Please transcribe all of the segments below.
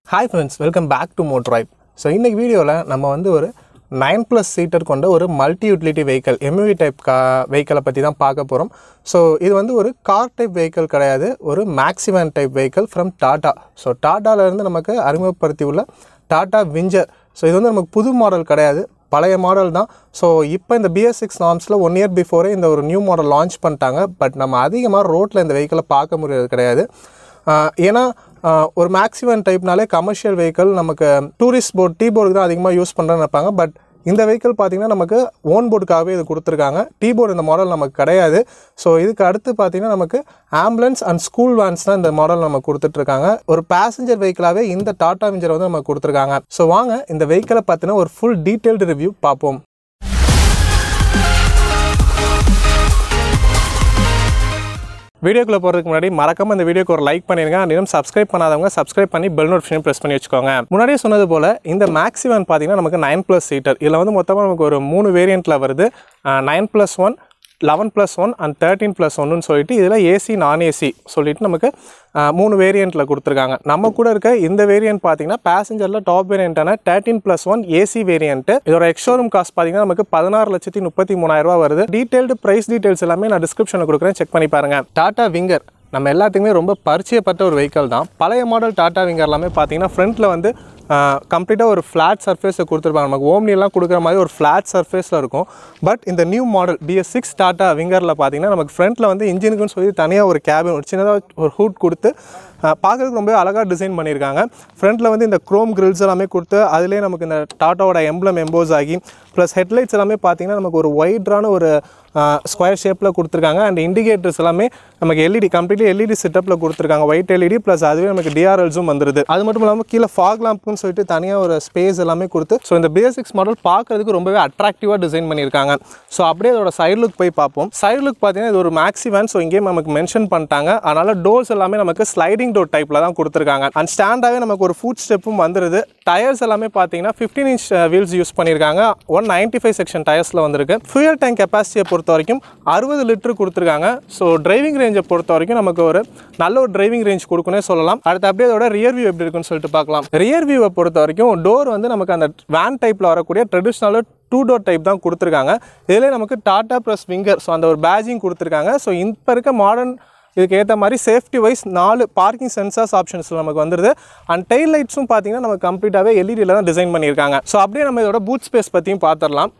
hi friends welcome back to mod ripe so இன்றைக்கி வீடியோவில் நம்ம வந்து ஒரு நைன் ப்ளஸ் சீட்டர் கொண்ட ஒரு multi utility vehicle MUV type கா வெஹிக்கலை பற்றி தான் பார்க்க போகிறோம் ஸோ இது வந்து ஒரு கார் டைப் வெஹிக்கல் கிடையாது ஒரு maximum type vehicle from Tata so டாட்டாவிலேருந்து நமக்கு அறிமுகப்படுத்தி உள்ள டாட்டா விஞ்சர் ஸோ இது வந்து நமக்கு புது மாடல் கிடையாது பழைய மாடல் தான் ஸோ இப்போ இந்த பிஎஸ் சிக்ஸ் நார்ம்ஸில் ஒன் இயர் பிஃபோரே இந்த ஒரு நியூ மாடல் லான்ச் பண்ணிட்டாங்க பட் நம்ம அதிகமாக ரோட்டில் இந்த வெஹிக்கிளை பார்க்க முடியாது கிடையாது ஆஹ் ஏன்னா ஆஹ் ஒரு மேக்ஸிமம் டைப்னாலே கமர்ஷியல் வெஹிக்கிள் நமக்கு டூரிஸ்ட் போர்ட் டீ போர்டுக்கு தான் அதிகமாக யூஸ் பண்ணுறேன்னு நினைப்பாங்க பட் இந்த வெஹிக்கிள் பார்த்தீங்கன்னா நமக்கு ஓன் போர்டுக்காகவே இது கொடுத்துருக்காங்க டீ போர்டு இந்த மாடல் நமக்கு கிடையாது ஸோ இதுக்கு அடுத்து பார்த்தீங்கன்னா நமக்கு ஆம்புலன்ஸ் அண்ட் ஸ்கூல் வேன்ஸ் தான் இந்த மாடல் நம்ம கொடுத்துட்ருக்காங்க ஒரு பேசஞ்சர் வெஹிக்கிளாகவே இந்த டாடா விஞ்சர் வந்து நமக்கு கொடுத்துருக்காங்க ஸோ வாங்க இந்த வெஹிக்கிளை பார்த்தீங்கன்னா ஒரு ஃபுல் டீட்டெயில்டு ரிவ்யூ பார்ப்போம் வீடியோக்குள்ளே போகிறதுக்கு முன்னாடி மறக்காம இந்த வீடியோக்கு ஒரு லைக் பண்ணிருங்க and இன்னும் சப்ஸ்கிரைப் பண்ணாதவங்க சப்ஸ்கிரைப் பண்ணி பெல் நோட்டிஃபிகேஷன் ப்ரெஸ் பண்ணி வச்சுக்கோங்க முன்னாடியே சொன்னது போல் இந்த மேக்ஸிமம் பார்த்தீங்கன்னா நமக்கு நைன் ப்ளஸ் சீட்டர் இதில் வந்து மொத்தமாக நமக்கு ஒரு மூணு வேரியண்ட்டில் வருது nine plus one eleven plus one and thirteen plus ஒன்னு சொல்லிட்டு இதில் ஏசி நான் ஏசி சொல்லிட்டு நமக்கு ஆஹ், மூணு வேரியண்ட்டில் கொடுத்துருக்காங்க நம்ம கூட இருக்க இந்த வேரியன்ட் பார்த்தீங்கன்னா பேசஞ்சரில் டாப் வேரியண்ட்டான thirteen plus one AC variant இதோட எக்ஷோரூம் காஸ்ட் பார்த்தீங்கன்னா நமக்கு பதினாறு லட்சத்தி முப்பத்தி மூணாயிரம் ரூபா வருது டீடைல்டு ப்ரைஸ் டீடைல்ஸ் எல்லாமே நான் டிஸ்கிரிப்ஷனில் கொடுக்குறேன் செக் பண்ணி பாருங்க டாடா விங்கர் நம்ம எல்லாத்துக்குமே ரொம்ப பரிச்சயப்பட்ட ஒரு வெஹிக்கல் தான் பழைய மாடல் டாடா விங்கர் எல்லாமே பார்த்தீங்கன்னா ஃப்ரண்ட்டில் வந்து கம்ப்ளீட்டாக ஒரு ஃப்ளாட் சர்ஃபேஸை கொடுத்துருப்பாங்க நமக்கு ஓம்னிலாம் கொடுக்குற மாதிரி ஒரு ஃப்ளாட் சர்ஃபேஸில் இருக்கும் பட் இந்த new model BS six Tata விங்கரில் பார்த்தீங்கன்னா நமக்கு ஃப்ரண்ட்டில் வந்து இன்ஜினுக்குன்னு சொல்லி தனியாக ஒரு கேபின் ஒரு சின்னதாக ஒரு ஹூட் கொடுத்து பார்க்குறதுக்கு ரொம்ப அழகாக டிசைன் பண்ணியிருக்காங்க ஃப்ரண்ட்டில் வந்து இந்த க்ரோம் கிரில்ஸ் எல்லாமே கொடுத்து அதிலே நமக்கு இந்த டாட்டாவோட எம்ப்ளம் எம்போஸ் ஆகி ப்ளஸ் ஹெட்லைட்ஸ் எல்லாமே பார்த்தீங்கன்னா நமக்கு ஒரு ஒயிட்ரான ஒரு ஸ்கொயர் ஷேப்பில் கொடுத்துருக்காங்க அண்ட் இண்டிகேட்டர்ஸ் எல்லாமே நமக்கு எல்இடி கம்ப்ளீட்லி எல்இடி செட்டப்பில் கொடுத்துருக்காங்க ஒயிட் எல்இடி ப்ளஸ் அதுவே நமக்கு டிஆர்எல்ஸும் வந்துருது அது மட்டும் இல்லாமல் கீழே ஃபாக் லாம்ப்னு சொல்லிட்டு தனியாக ஒரு ஸ்பேஸ் எல்லாமே கொடுத்து ஸோ இந்த பேசிக்ஸ் மாடல் பார்க்கறதுக்கு ரொம்பவே அட்ராக்டிவாக டிசைன் பண்ணியிருக்காங்க ஸோ அப்படியே அதோட சைடு லுக் போய் பார்ப்போம் சைடு லுக் பார்த்தீங்கன்னா இது ஒரு மேக்ஸி வேன் ஸோ இங்கேயும் நமக்கு மென்ஷன் பண்ணிட்டாங்க அதனால டோர்ஸ் எல்லாமே நமக்கு ஸ்லைடிங் டோர் டைப்பில் தான் கொடுத்துருக்காங்க அண்ட் ஸ்டாண்டாகவே நமக்கு ஒரு ஃபுட் ஸ்டெப்பும் வந்துருது டயர்ஸ் எல்லாமே பார்த்தீங்கன்னா ஃபிஃப்டீன் இன்ச் வீல்ஸ் யூஸ் பண்ணியிருக்காங்க ஒன் நைன்ட்டி ஃபைவ் செக்ஷன் டயர்ஸில் வந்திருக்கு ஃபியூயல் டேங்க் கெப்பாசிட்டியை பொறுத்த வரைக்கும் அறுபது லிட்டர் கொடுத்துருக்காங்க ஸோ டிரைவிங் ரேஞ்சை பொறுத்த வரைக்கும் நமக்கு ஒரு நல்ல ஒரு டிரைவிங் ரேஞ்ச் கொடுக்குன்னே சொல்லலாம் அடுத்து அப்படியே அதோட ரியர் வியூ எப்படி இருக்குன்னு சொல்லிட்டு பார்க்கலாம் ரியர் வியூவை பொறுத்த வரைக்கும் டோர் வந்து நமக்கு அந்த வேன் டைப்பில் வரக்கூடிய ட்ரெடிஷ்னலாக டூ டோர் டைப் தான் கொடுத்துருக்காங்க இதில் நமக்கு டாடா ப்ளஸ் விங்கர் ஸோ அந்த ஒரு பேஜிங் கொடுத்துருக்காங்க ஸோ இப்போ இருக்க மாடர்ன் இதுக்கு ஏற்ற மாதிரி சேஃப்டி வைஸ் நாலு பார்க்கிங் சென்சார்ஸ் ஆப்ஷன்ஸில் நமக்கு வந்துருது அண்ட் டெயில் லைட்ஸும் பார்த்தீங்கன்னா நமக்கு கம்ப்ளீட்டாகவே எல்இடியில் தான் டிசைன் பண்ணியிருக்காங்க ஸோ அப்படியே நம்ம இதோட பூட் ஸ்பேஸ் பற்றியும் பார்த்துடலாம்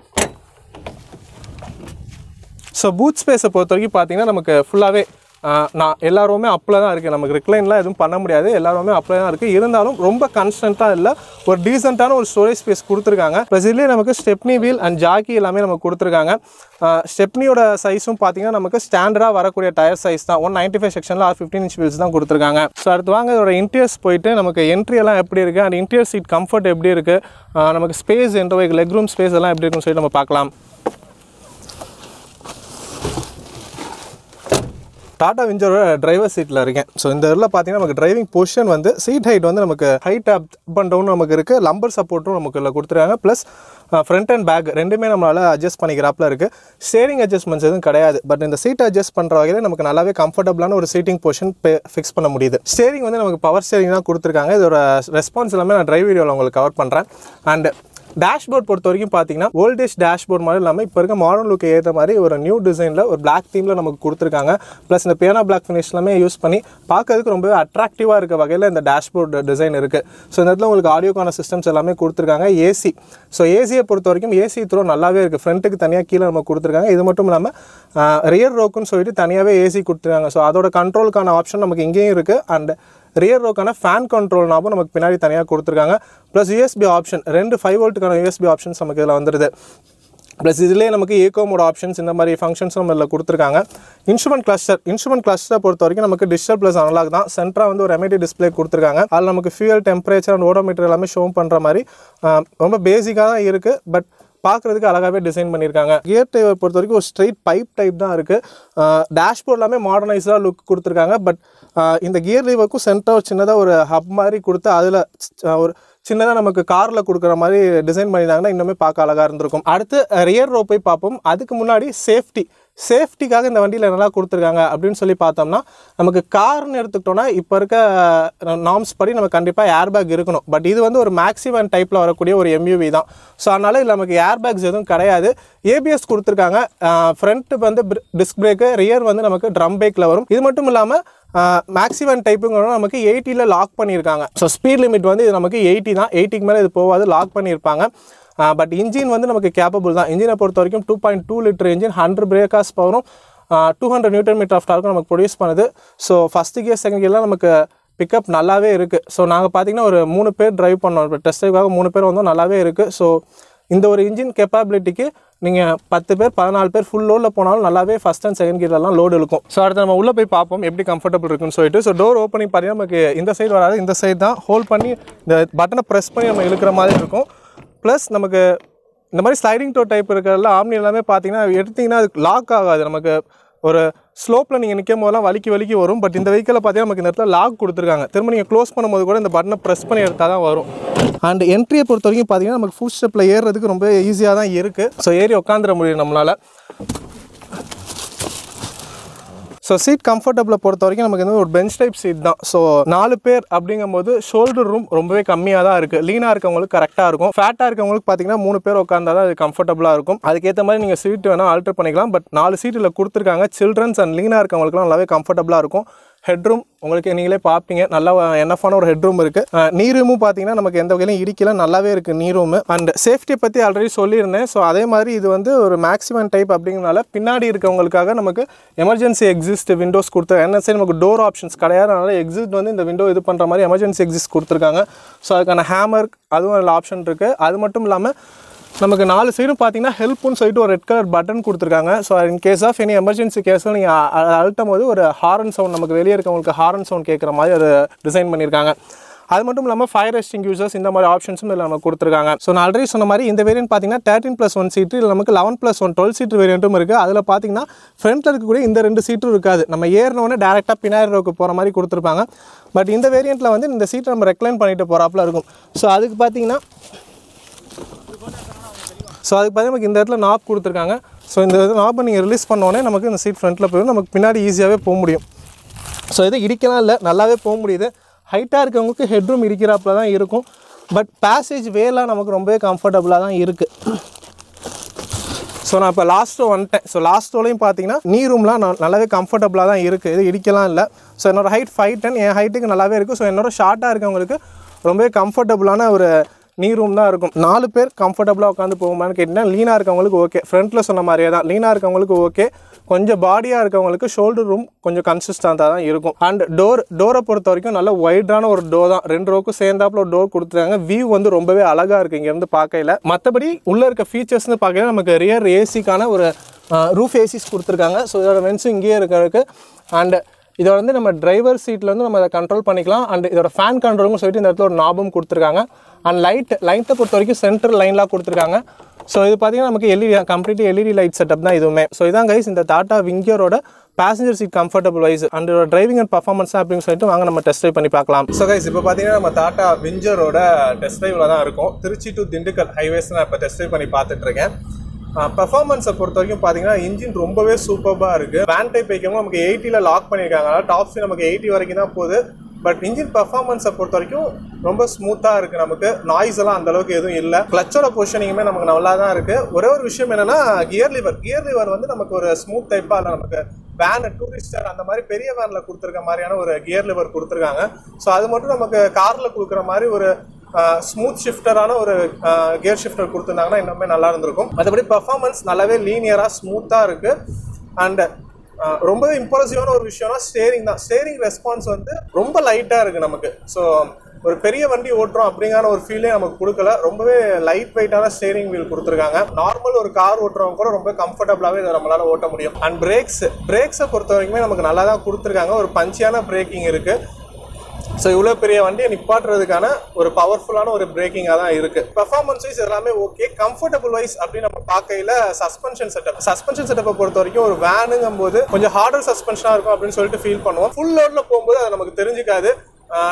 ஸோ பூத் ஸ்பேஸை பொறுத்த வரைக்கும் பார்த்தீங்கன்னா நமக்கு ஃபுல்லாகவே நான் எல்லா ரூமே அப்பில் தான் இருக்குது நமக்கு ரிக்ளைன்லாம் எதுவும் பண்ண முடியாது எல்லா ரூமே அப்பில் தான் இருக்குது இருந்தாலும் ரொம்ப கன்ஸ்டண்ட்டாக இல்லை ஒரு டீசெண்டான ஒரு ஸ்டோரேஜ் ஸ்பேஸ் கொடுத்துருக்காங்க ப்ளஸ் இதுலேயே நமக்கு ஸ்டெப்னி வீல் அண்ட் ஜாக்கி எல்லாமே நமக்கு கொடுத்துருக்காங்க ஸ்டெப்னியோட சைஸும் பார்த்தீங்கன்னா நமக்கு ஸ்டாண்டர்டாக வரக்கூடிய டயர் சைஸ் தான் ஒன் நைன்ட்டி ஃபைவ் செக்ஷனில் ஆர் ஃபிஃப்டின் இன்ச் வீல்ஸ் தான் கொடுத்துருக்காங்க ஸோ அடுத்து வாங்க இதோட இன்டீரியர்ஸ் போயிட்டு நமக்கு என்ட்ரி எல்லாம் எப்படி இருக்குது அண்ட் இன்டீரியர் சீட் கம்ஃபர்ட் எப்படி இருக்குது நமக்கு ஸ்பேஸ் என்ற லெக் ரூம் ஸ்பேஸ் எல்லாம் எப்படி இருக்குன்னு சொல்லிட்டு நம்ம பார்க்கலாம் டாடா விஞ்சரோட டிரைவர் சீட்டில் இருக்கேன் ஸோ இந்த இதில் பார்த்தீங்கன்னா நமக்கு டிரைவிங் பொசிஷன் வந்து சீட் ஹைட் வந்து நமக்கு ஹைட் அப் அண்ட் டவுன் நமக்கு இருக்குது லம்பர் சப்போர்ட்டும் நமக்கு இதில் கொடுத்துருக்காங்க ப்ளஸ் ஃப்ரண்ட் அண்ட் பேக் ரெண்டுமே நம்மளால் அட்ஜஸ்ட் பண்ணிக்கிறாப்புல இருக்குது ஸ்டேரிங் அட்ஜஸ்ட்மெண்ட்ஸ் எதுவும் கிடையாது பட் இந்த சீட் அட்ஜஸ்ட் பண்ணுற வகையில் நமக்கு நல்லாவே கம்ஃபர்டபுளான ஒரு சீட்டிங் பொசிஷன் ஃபிக்ஸ் பண்ண முடியுது ஸ்டேரிங் வந்து நமக்கு பவர் ஸ்டேரிங் தான் கொடுத்துருக்காங்க இதோட ரெஸ்பான்ஸ் எல்லாமே நான் டிரைவ் வீடியோவில் உங்களுக்கு கவர் பண்ணுறேன் அண்ட் டேஷ்போர்ட் பொறுத்த வரைக்கும் பார்த்தீங்கன்னா ஓல்டேஜ் டேஷ்போர்ட் மாதிரி இல்லாமல் இப்போ இருக்க மாடர்ன் லுக்கு ஏற்ற மாதிரி ஒரு நியூ டிசைனில் ஒரு பிளாக் தீமில் நமக்கு கொடுத்துருக்காங்க ப்ளஸ் இந்த பேனா பிளாக் ஃபினிஷ் எல்லாமே யூஸ் பண்ணி பார்க்கறதுக்கு ரொம்பவே அட்ராக்டிவாக இருக்க வகையில் இந்த டேஷ்போர்ட் டிசைன் இருக்குது ஸோ இந்த இடத்துல உங்களுக்கு ஆடியோக்கான சிஸ்டம்ஸ் எல்லாமே கொடுத்துருக்காங்க ஏசி ஸோ ஏசியை பொறுத்த வரைக்கும் ஏசி த்ரோ நல்லாவே இருக்குது ஃப்ரண்ட்டுக்கு தனியாக கீழே நம்ம கொடுத்துருக்காங்க இது மட்டும் இல்லாமல் ரியர் ரோக்குன்னு சொல்லிட்டு தனியாகவே ஏசி கொடுத்துருக்காங்க ஸோ அதோட கண்ட்ரோலுக்கான ஆப்ஷன் நமக்கு இங்கேயும் இருக்குது அண்ட் ரியர் ரோக்கான ஃபேன் கண்ட்ரோல் நாபும் நமக்கு பின்னாடி தனியாக கொடுத்துருக்காங்க ப்ளஸ் யூஎஸ்பி ஆப்ஷன் ரெண்டு ஃபைவ் வோல்ட்டுக்கான யூஎஸ்பி ஆப்ஷன்ஸ் நமக்கு இதில் வந்துடுது ப்ளஸ் இதுலேயே நமக்கு ஏகோ மோட் ஆப்ஷன்ஸ் இந்த மாதிரி ஃபங்க்ஷன்ஸும் நம்ம இதில் கொடுத்துருக்காங்க இன்ஸ்ட்ருமெண்ட் கிளஸ்டர் இன்ஸ்ட்ருமெண்ட் கிளஸ்டரை பொறுத்த வரைக்கும் நமக்கு டிஜிட்டல் ப்ளஸ் அனலாக் தான் சென்டராக வந்து ஒரு எம்ஐடி டிஸ்பிளே கொடுத்துருக்காங்க அதில் நமக்கு ஃபியூயல் டெம்பரேச்சர் அண்ட் ஓடோமீட்டர் எல்லாமே ஷோ பண்ணுற மாதிரி ஆஹ், ரொம்ப பேசிக்காக தான் இருக்குது பட் பார்க்குறதுக்கு அழகாகவே டிசைன் பண்ணியிருக்காங்க கியர் டைவை பொறுத்த வரைக்கும் ஒரு ஸ்ட்ரெயிட் பைப் டைப் தான் இருக்குது டேஷ்போர்ட் எல்லாமே மாடர்னைஸ்டாக லுக் கொடுத்துருக்காங்க பட் இந்த கியர் லீவருக்கும் சென்டர் சின்னதாக ஒரு ஹப் மாதிரி கொடுத்து அதில் ஒரு சின்னதாக நமக்கு காரில் கொடுக்குற மாதிரி டிசைன் பண்ணியிருந்தாங்கன்னா இன்னுமே பார்க்க அழகாக இருந்திருக்கும் அடுத்து ரியர் ரோ போய் பார்ப்போம் அதுக்கு முன்னாடி சேஃப்டி சேஃப்டிக்காக இந்த வண்டியில் என்னெல்லாம் கொடுத்துருக்காங்க அப்படின்னு சொல்லி பார்த்தோம்னா நமக்கு கார்னு எடுத்துக்கிட்டோம்னா இப்போ இருக்க நார்ம்ஸ் படி நமக்கு கண்டிப்பாக ஏர்பேக் இருக்கணும் பட் இது வந்து ஒரு மேக்ஸிமம் டைப்பில் வரக்கூடிய ஒரு எம்யூவி தான் ஸோ அதனால் இதில் நமக்கு ஏர்பேக்ஸ் எதுவும் கிடையாது ஏபிஎஸ் கொடுத்துருக்காங்க ஃப்ரண்ட் வந்து டிஸ்க் பிரேக்கு ரியர் வந்து நமக்கு ட்ரம் பிரேக்கில் வரும் இது மட்டும் இல்லாமல் மேக்ஸிமம் டைப்புங்கிறோம் நமக்கு எயிட்டியில் லாக் பண்ணியிருக்காங்க ஸோ ஸ்பீட் லிமிட் வந்து இது நமக்கு எயிட்டி தான் எயிட்டிக்கு மேலே இது போகாது லாக் பண்ணியிருப்பாங்க பட் இன்ஜின் வந்து நமக்கு கேப்பபிள் தான் இன்ஜினை பொறுத்த வரைக்கும் two point two litre engine hundred பிரேக்காஸ் பவரும் two hundred newton metre of டார்க்கும் நமக்கு ப்ரொடியூஸ் பண்ணுது ஸோ ஃபஸ்ட்டு கியர் செகண்ட் கியர்லாம் நமக்கு பிக்கப் நல்லாவே இருக்குது ஸோ நாங்கள் பார்த்தீங்கன்னா ஒரு மூணு பேர் டிரைவ் பண்ணோம் இப்போ டெஸ்ட் ட்ரைவாக மூணு பேர் வந்தோம் நல்லாவே இருக்குது ஸோ இந்த ஒரு இன்ஜின் கேப்பபிலிட்டிக்கு நீங்கள் பத்து பேர் பதினாலு பேர் ஃபுல் லோடில் போனாலும் நல்லாவே ஃபஸ்ட் அண்ட் செகண்ட் கியர்லாம் லோடு இருக்கும் ஸோ அடுத்து நம்ம உள்ளே போய் பார்ப்போம் எப்படி கம்ஃபர்டபுள் இருக்குன்னு சொல்லிட்டு ஸோ டோர் ஓப்பனிங் பார்த்தீங்கன்னா நமக்கு இந்த சைடு வராது இந்த சைடு தான் ஹோல்ட் பண்ணி இந்த பட்டனை ப்ரெஸ் பண்ணி நம்ம இழுக்கிற மாதிரி இருக்கும் ப்ளஸ் நமக்கு இந்த மாதிரி ஸ்லைடிங் டோர் டைப் இருக்கிறதுல ஆம்னி எல்லாமே பார்த்தீங்கன்னா எடுத்திங்கன்னா அது லாக் ஆகாது நமக்கு ஒரு ஸ்லோப்பில் நீங்கள் நிற்கும் போதெல்லாம் வலிக்கி வலிக்கி வரும் பட் இந்த வெஹிக்கிளில் பார்த்தீங்கன்னா நமக்கு இந்த இடத்துல லாக் கொடுத்துருக்காங்க திரும்ப நீங்கள் க்ளோஸ் பண்ணும்போது கூட இந்த பட்டனை ப்ரெஸ் பண்ணி எடுத்தால் தான் வரும் அண்ட் என்ட்ரியை பொறுத்த வரைக்கும் பார்த்தீங்கன்னா நமக்கு ஃபுட் ஸ்டெப்பில் ஏறுறதுக்கு ரொம்ப ஈஸியாக தான் இருக்குது ஸோ ஏறி உட்காந்துட முடியும் நம்மளால் ஸோ சீட் கம்ஃபர்டபுளை பொறுத்த வரைக்கும் நமக்கு வந்து ஒரு பெஞ்ச் டைப் சீட் தான் ஸோ நாலு பேர் அப்படிங்கும்போது ஷோல்டர் ரூம் ரொம்பவே கம்மியாக தான் இருக்குது லீனாக இருக்கவங்களுக்கு கரெக்டாக இருக்கும் ஃபேட்டாக இருக்கவங்களுக்கு பார்த்தீங்கன்னா மூணு பேர் உட்காந்தா தான் அது கம்ஃபர்டபுளாக இருக்கும் அதுக்கேற்ற மாதிரி நீங்கள் சீட் வேணால் ஆல்டர் பண்ணிக்கலாம் பட் நாலு சீட்டில் கொடுத்துருக்காங்க சில்ட்ரன்ஸ் அண்ட் லீனாக இருக்கவங்களுக்குலாம் நல்லாவே கம்ஃபர்டபுளாக இருக்கும் ஹெட்ரூம் உங்களுக்கு நீங்களே பார்ப்பீங்க நல்லா என்னஃபான ஒரு ஹெட்ரூம் இருக்குது நீ ரூமும் பார்த்தீங்கன்னா நமக்கு எந்த வகையிலும் இடிக்கல நல்லாவே இருக்குது நீ ரூமு அண்ட் சேஃப்டியை பற்றி ஆல்ரெடி சொல்லியிருந்தேன் ஸோ அதே மாதிரி இது வந்து ஒரு மேக்ஸிமம் டைப் அப்படிங்கிறனால பின்னாடி இருக்கவங்களுக்காக நமக்கு எமர்ஜென்சி எக்ஸிஸ்ட் விண்டோஸ் கொடுத்து என்ன சரி நமக்கு டோர் ஆப்ஷன்ஸ் கிடையாது அதனால் எக்ஸிஸ்ட் வந்து இந்த விண்டோ இது பண்ணுற மாதிரி எமர்ஜென்சி எக்ஸிஸ்ட் கொடுத்துருக்காங்க ஸோ அதுக்கான ஹேமர் அதுவும் அதில் ஆப்ஷன் இருக்குது அது மட்டும் இல்லாமல் நமக்கு நாலு சைடும் பார்த்தீங்கன்னா ஹெல்ப்னு சொல்லிட்டு ஒரு ரெட் கலர் பட்டன் கொடுத்துருக்காங்க so in case of any emergency கேஸில் நீங்கள் அழுத்தும் போது ஒரு ஹாரன் சவுண்ட் நமக்கு வெளியே இருக்கவங்களுக்கு ஹாரன் சவுண்ட் கேட்குற மாதிரி அதை டிசைன் பண்ணியிருக்காங்க அது மட்டும் இல்லாமல் ஃபயர் ரெஸ்டிங் யூசர்ஸ் இந்த மாதிரி ஆப்ஷன்ஸும் இதில் நமக்கு கொடுத்துருக்காங்க ஸோ நான் ஆல்ரெடி சொன்ன மாதிரி இந்த வேரியன்ட் பார்த்தீங்கன்னா தேர்ட்டின் ப்ளஸ் ஒன் சீட்டு இல்லை நமக்கு eleven plus one twelve seat வேரியண்ட்டும் இருக்குது அதில் பார்த்தீங்கன்னா ஃப்ரண்ட்டில் இருக்கக்கூடிய இந்த ரெண்டு சீட்டும் இருக்காது நம்ம ஏறினோடனே டேரெக்டாக பின்னாடி ரோக்கு போகிற மாதிரி கொடுத்துருப்பாங்க பட் இந்த வேரியண்ட்டில் வந்து இந்த சீட்டை நம்ம ரெக்ளைன் பண்ணிட்டு போகிறாப்புல இருக்கும் ஸோ அதுக்கு பார்த்தீங்கன்னா ஸோ அதுக்கு பார்த்தீங்கன்னா நமக்கு இந்த இடத்துல நாப் கொடுத்துருக்காங்க ஸோ இந்த நாப்பை நீங்கள் ரிலீஸ் பண்ணோடனே நமக்கு இந்த சீட் ஃப்ரண்ட்டில் போயிடும் நமக்கு பின்னாடி ஈஸியாகவே போக முடியும் ஸோ இது இடிக்கலாம் இல்லை நல்லாவே போக முடியுது ஹைட்டாக இருக்கவங்களுக்கு ஹெட்ரூம் இடிக்கிறாப்புல தான் இருக்கும் பட் பேசேஜ் வேலாம் நமக்கு ரொம்பவே கம்ஃபர்டபுளாக தான் இருக்குது ஸோ நான் இப்போ லாஸ்ட் ரோ வந்துட்டேன் ஸோ லாஸ்ட் ரோலையும் பார்த்தீங்கன்னா நீ ரூம்லாம் நான் நல்லாவே கம்ஃபர்டபுளாக தான் இருக்குது இது இடிக்கலாம் இல்லை ஸோ என்னோட ஹைட் ஃபைவ் டென் என் ஹைட்டுக்கு நல்லாவே இருக்குது ஸோ என்னோட ஷார்ட்டாக இருக்கவங்களுக்கு ரொம்பவே கம்ஃபர்டபுளான ஒரு நீ ரூம் தான் இருக்கும் நாலு பேர் கம்ஃபர்டபுளாக உட்காந்து போகுமான்னு கேட்டிங்கன்னா லீனாக இருக்கவங்களுக்கு ஓகே ஃப்ரண்ட்டில் சொன்ன மாதிரியே தான் லீனாக இருக்கவங்களுக்கு ஓகே கொஞ்சம் பாடியாக இருக்கவங்களுக்கு ஷோல்டர் ரூம் கொஞ்சம் கன்சிஸ்டண்ட்டாக தான் இருக்கும் அண்ட் டோர் டோரை பொறுத்த வரைக்கும் நல்ல ஒய்டான ஒரு டோர் தான் ரெண்டு ரோக்கும் சேர்ந்தாப்புல ஒரு டோர் கொடுத்துருக்காங்க வியூ வந்து ரொம்பவே அழகாக இருக்குது இங்கேருந்து பார்க்கையில மற்றபடி உள்ளே இருக்க ஃபீச்சர்ஸ்னு பார்க்கையில நமக்கு ரியர் ஏசிக்கான ஒரு ரூஃப் ஏசிஸ் கொடுத்துருக்காங்க ஸோ இதோட வென்ஸும் இங்கேயே இருக்கிறதுக்கு அண்ட் இதை வந்து நம்ம டிரைவர் சீட்டில் வந்து நம்ம அதை கண்ட்ரோல் பண்ணிக்கலாம் அண்ட் இதோட ஃபேன் கண்ட்ரோலும் சொல்லிட்டு இந்த இடத்துல ஒரு நாபம் கொடுத்துருக்காங்க அண்ட் லைட் லைட்டை பொறுத்த வரைக்கும் சென்ட்ரல் லைன்லாம் கொடுத்துருக்காங்க ஸோ இது பார்த்தீங்கன்னா நமக்கு LED complete LED light setup தான் இதுவுமே ஸோ இதான் கைஸ் இந்த டாட்டா விங்கியரோட passenger seat comfortable wise and driving and performance அப்படின்னு சொல்லிட்டு வாங்க நம்ம டெஸ்ட் ட்ரைவ் பண்ணி பார்க்கலாம் ஸோ கைஸ் இப்போ பார்த்தீங்கன்னா நம்ம டாட்டா விஞ்சரோட டெஸ்ட் ட்ரைவில் தான் இருக்கும் திருச்சி டு திண்டுக்கல் ஹைவேஸ் நான் இப்போ டெஸ்ட் ட்ரைவ் பண்ணி பார்த்துட்டு இருக்கேன் பர்ஃபார்மன்ஸை பொறுத்த வரைக்கும் பார்த்தீங்கன்னா இன்ஜின் ரொம்பவே சூப்பராக இருக்குது வேன் டைப் வைக்கவும் நமக்கு எயிட்டியில் லாக் பண்ணியிருக்காங்க டாப் ஸ்பீட் நமக்கு எயிட்டி வரைக்கும் தான் போகுது பட் இன்ஜின் பர்ஃபார்மன்ஸை பொறுத்த வரைக்கும் ரொம்ப ஸ்மூத்தாக இருக்குது நமக்கு நாய்ஸ் எல்லாம் அந்த அளவுக்கு எதுவும் இல்லை கிளச்சோட பொசிஷனிங்குமே நமக்கு நல்லா தான் இருக்குது ஒரே ஒரு விஷயம் என்னன்னா கியர் லிவர் கியர் லிவர் வந்து நமக்கு ஒரு ஸ்மூத் டைப்பாக இல்லை நமக்கு வேன் டூரிஸ்டர் அந்த மாதிரி பெரிய வேனில் கொடுத்துருக்க மாதிரியான ஒரு கியர் லிவர் கொடுத்துருக்காங்க ஸோ அது மட்டும் நமக்கு காரில் கொடுக்குற மாதிரி ஒரு ஸ்மூத் ஷிஃப்டரான ஒரு கியர் ஷிஃப்டர் கொடுத்துருந்தாங்கன்னா இன்னுமே நல்லா இருந்திருக்கும் மற்றபடி பர்ஃபார்மன்ஸ் நல்லாவே லீனியராக ஸ்மூத்தாக இருக்குது அண்ட் ரொம்பவே இம்ப்ரெசிவான ஒரு விஷயம்னா ஸ்டேரிங் தான் ஸ்டேரிங் ரெஸ்பான்ஸ் வந்து ரொம்ப லைட்டாக இருக்குது நமக்கு ஸோ ஒரு பெரிய வண்டி ஓட்டுறோம் அப்படிங்கிற ஒரு ஃபீலே நமக்கு கொடுக்கல ரொம்பவே லைட் வெயிட்டான ஸ்டேரிங் வீல் கொடுத்துருக்காங்க நார்மல் ஒரு கார் ஓட்டுறவங்க கூட ரொம்ப கம்ஃபர்டபுளாகவே இதை நம்மளால ஓட்ட முடியும் அண்ட் பிரேக்ஸ் பிரேக்ஸை பொறுத்த வரைக்குமே நமக்கு நல்லா தான் கொடுத்துருக்காங்க ஒரு பஞ்சியான பிரேக்கிங் இருக்குது ஸோ இவ்வளோ பெரிய வண்டியை நிப்பாட்டுறதுக்கான ஒரு பவர்ஃபுல்லான ஒரு பிரேக்கிங்காக தான் இருக்கு பெர்ஃபார்மன்ஸ் வைஸ் எல்லாமே ஓகே கம்ஃபர்டபுள் வைஸ் அப்படின்னு நம்ம பார்க்கையில சஸ்பென்ஷன் செட்டப் சஸ்பென்ஷன் செட்டப்பை பொறுத்த வரைக்கும் ஒரு வேனுங்கும் போது கொஞ்சம் ஹார்டர் சஸ்பென்ஷனாக இருக்கும் அப்படின்னு சொல்லிட்டு ஃபீல் பண்ணுவோம் ஃபுல் லோடில் போகும்போது அது நமக்கு தெரிஞ்சுக்காது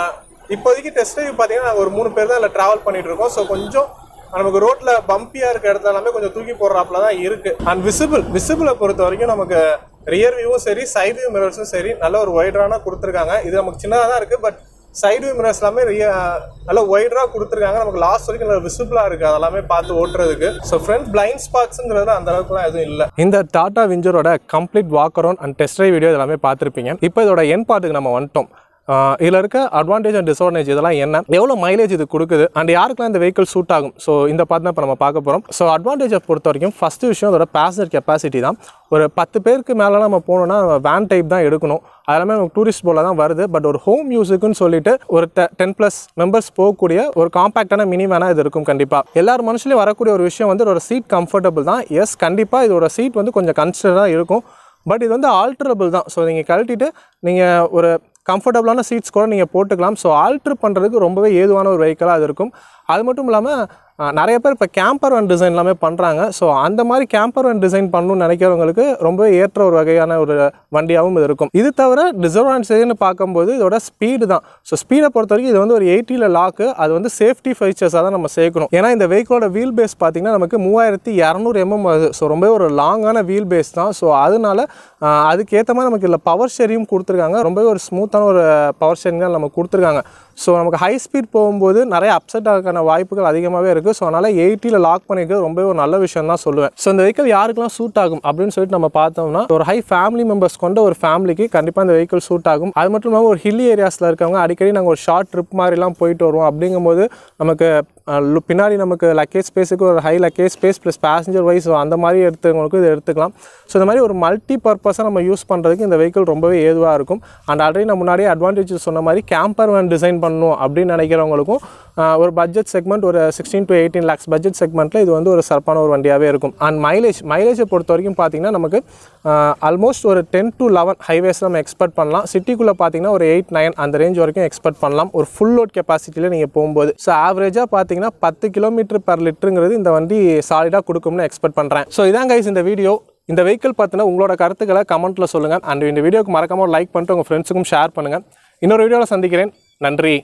இப்போதைக்கு டெஸ்ட் ட்ரைவ் பார்த்தீங்கன்னா நாங்கள் ஒரு மூணு பேர் தான் இதில் ட்ராவல் பண்ணிட்டு இருக்கோம் ஸோ கொஞ்சம் நமக்கு ரோட்ல பம்பியா இருக்க இடத்துல எல்லாமே கொஞ்சம் தூக்கி போடுறாப்புல தான் இருக்கு அண்ட் விசிபிள் விசிபிளை பொறுத்த வரைக்கும் நமக்கு ரியர் வியூவும் சரி சைடு வியூ மிரர்ஸும் சரி நல்ல ஒரு ஒய்டரான கொடுத்துருக்காங்க இது நமக்கு சின்னதாக தான் இருக்கு பட் சைடு வியூ மிரர்ஸ் எல்லாமே ரிய- நல்ல ஒய்டராக கொடுத்துருக்காங்க நமக்கு லாஸ்ட் வரைக்கும் நல்ல விசிபிளாக இருக்குது அதெல்லாமே பார்த்து ஓட்டுறதுக்கு ஸோ ஃப்ரண்ட் பிளைண்ட் ஸ்பாட்ஸுங்கிறது அந்த அளவுக்குலாம் எதுவும் இல்லை இந்த டாடா விஞ்சரோட complete walk around and test drive video எல்லாமே பார்த்துருப்பீங்க இப்போ இதோட என் பார்ட்டுக்கு நம்ம வந்துட்டோம் ஆஹ் இதுல இருக்க அட்வான்டேஜ் அண்ட் டிஸ்அட்வான்டேஜ் இதெல்லாம் என்ன எவ்வளோ மைலேஜ் இது கொடுக்குது அண்ட் யாருக்கெல்லாம் இந்த வெஹிக்கிள் சூட் ஆகும் ஸோ இந்த பார்த்து தான் இப்போ நம்ம பார்க்க போகிறோம் ஸோ அட்வான்டேஜை பொறுத்த வரைக்கும் ஃபர்ஸ்ட் விஷயம் அதோட பேசஞ்சர் கெப்பாசிட்டி தான் ஒரு பத்து பேருக்கு மேலே நம்ம போனோம்னா வேன் டைப் தான் எடுக்கணும் அதெல்லாமே நமக்கு டூரிஸ்ட் போல தான் வருது பட் ஒரு ஹோம் யூஸுக்குன்னு சொல்லிட்டு ஒரு டென் ப்ளஸ் மெம்பர்ஸ் போகக்கூடிய ஒரு காம்பாக்டான மினி வேனாக இது இருக்கும் கண்டிப்பாக எல்லார் மனுஷலையும் வரக்கூடிய ஒரு விஷயம் வந்து ஒரு சீட் கம்ஃபர்டபுள் தான் எஸ் கண்டிப்பாக இதோட சீட் வந்து கொஞ்சம் கன்சிடராக இருக்கும் பட் இது வந்து ஆல்ட்ரபிள் தான் ஸோ நீங்கள் கழட்டிட்டு நீங்கள் ஒரு கம்ஃபர்டபுளான சீட்ஸ் கூட நீங்கள் போட்டுக்கலாம் ஸோ ஆல்ட்ரு பண்ணுறதுக்கு ரொம்பவே ஏதுவான ஒரு வெஹிக்கலாக அது இருக்கும் அது மட்டும் இல்லாமல் அஹ், நிறைய பேர் இப்போ கேம்பர் ஒன் டிசைன் எல்லாமே பண்ணுறாங்க ஸோ அந்த மாதிரி கேம்பர் ஒன் டிசைன் பண்ணணும்னு நினைக்கிறவங்களுக்கு ரொம்பவே ஏற்ற ஒரு வகையான ஒரு வண்டியாகவும் இது இருக்கும் இது தவிர டிசர்வான்டேஜ்னு பார்க்கும்போது இதோட ஸ்பீடு தான் ஸோ ஸ்பீடை பொறுத்த வரைக்கும் இது வந்து ஒரு எயிட்டியில் லாக்கு அது வந்து சேஃப்டி ஃபீச்சர்ஸாக தான் நம்ம சேர்க்கணும் ஏன்னா இந்த வெஹிக்கிளோட வீல் பேஸ் பார்த்தீங்கன்னா நமக்கு மூவாயிரத்தி இரநூறு எம்எம் வருது ஸோ ரொம்பவே ஒரு லாங்கான வீல் பேஸ் தான் ஸோ அதனால ஆஹ், அதுக்கேற்ற மாதிரி நமக்கு இதில் பவர் ஷேரியும் கொடுத்துருக்காங்க ரொம்பவே ஒரு ஸ்மூத்தான ஒரு பவர் ஷேரிங் தான் நமக்கு கொடுத்துருக்காங்க ஸோ நமக்கு ஹை ஸ்பீட் போகும்போது நிறைய அப்செட் ஆகிறதுக்கான வாய்ப்புகள் அதிகமாகவே இருக்குது ஸோ அதனால் எயிட்டியில் லாக் பண்ணிக்கிறது ரொம்பவே ஒரு நல்ல விஷயம் தான் சொல்லுவேன் ஸோ இந்த வெஹிக்கிள் யாருக்கெல்லாம் சூட் ஆகும் அப்படின்னு சொல்லிட்டு நம்ம பார்த்தோம்னா ஒரு ஹை ஃபேமிலி மெம்பர்ஸ் கொண்ட ஒரு ஃபேமிலிக்கு கண்டிப்பாக இந்த வெஹிக்கிள் சூட் ஆகும் அது மட்டும் இல்லாமல் ஒரு ஹில்லி ஏரியாஸில் இருக்கவங்க அடிக்கடி நாங்கள் ஒரு ஷார்ட் ட்ரிப் மாதிரிலாம் போயிட்டு வருவோம் அப்படிங்கும்போது நமக்கு அஹ், லு- பின்னாடி நமக்கு லக்கேஜ் ஸ்பேஸுக்கு ஒரு high luggage space plus passenger wise அந்த மாதிரி எடுத்தவங்களுக்கு இது எடுத்துக்கலாம் ஸோ இந்த மாதிரி ஒரு மல்டி பர்பஸாக நம்ம யூஸ் பண்ணுறதுக்கு இந்த வெஹிக்கிள் ரொம்பவே ஏதுவாக இருக்கும் அண்ட் ஆல்ரெடி நான் முன்னாடியே அட்வான்டேஜ் சொன்ன மாதிரி கேம்பர் வேன் டிசைன் பண்ணணும் அப்படின்னு நினைக்கிறவங்களுக்கும் ஆஹ், ஒரு பட்ஜெட் செக்மெண்ட் ஒரு sixteen to eighteen lakhs budget செக்மெண்ட்டில் இது வந்து ஒரு சிறப்பான ஒரு வண்டியாகவே இருக்கும் அண்ட் மைலேஜ் மைலேஜை பொறுத்த வரைக்கும் பார்த்தீங்கன்னா நமக்கு ஆல்மோஸ்ட் ஒரு டென் டு லெவன் ஹைவேஸ் நம்ம எக்ஸ்பெக்ட் பண்ணலாம் சிட்டிக்குள்ளே பார்த்தீங்கன்னா ஒரு எயிட் நைன் அந்த ரேஞ்ச் வரைக்கும் எக்ஸ்பெக்ட் பண்ணலாம் ஒரு ஃபுல் லோட் கெப்பாசிட்டியில் நீங்கள் போகும்போது ஸோ ஆவரேஜாக பார்த்தீங்கன்னா பத்து கிலோமீட்டர் பர் லிட்டருங்கிறது இந்த வண்டி சாலிடாக கொடுக்கும்னு எக்ஸ்பெக்ட் பண்ணுறேன் ஸோ இதான் கைஸ் இந்த வீடியோ இந்த வெஹிக்கிள் பார்த்தினா உங்களோட கருத்துக்களை கமெண்ட்டில் சொல்லுங்கள் அண்ட் இந்த வீடியோக்கு மறக்காம லைக் பண்ணிட்டு உங்கள் ஃப்ரெண்ட்ஸுக்கும் ஷேர் பண்ணுங்கள் இன்னொரு வீடியோவில் சந்திக்கிறேன் நன்றி